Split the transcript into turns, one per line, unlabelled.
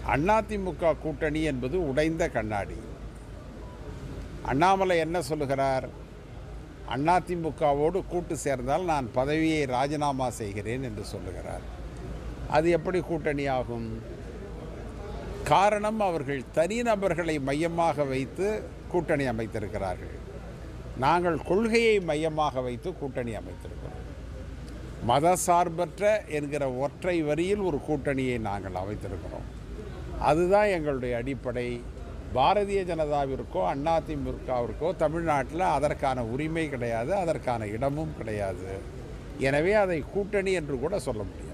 அதிமுக கூட்டணி என்பது உடைந்த கண்ணாடி அண்ணாமலை என்ன சொல்லுகிறார் அதிமுகவோடு கூட்டு சேர்ந்தால் நான் பதவியை ராஜினாமா செய்கிறேன் என்று சொல்லுகிறார் அது எப்படி கூட்டணி ஆகும் காரணம் அவர்கள் தனிநபர்களை மையமாக வைத்து கூட்டணி அமைத்திருக்கிறார்கள் நாங்கள் கொள்கையை மையமாக வைத்து கூட்டணி அமைத்திருக்கிறோம் மதசார்பற்ற என்கிற ஒற்றை வரியில் ஒரு கூட்டணியை நாங்கள் அமைத்திருக்கிறோம் அதுதான் எங்களுடைய அடிப்படை பாரதிய ஜனதாவிற்கோ அதிமுகவிற்கோ தமிழ்நாட்டில் அதற்கான உரிமை கிடையாது அதற்கான இடமும் கிடையாது எனவே அதை கூட்டணி என்று கூட சொல்ல முடியாது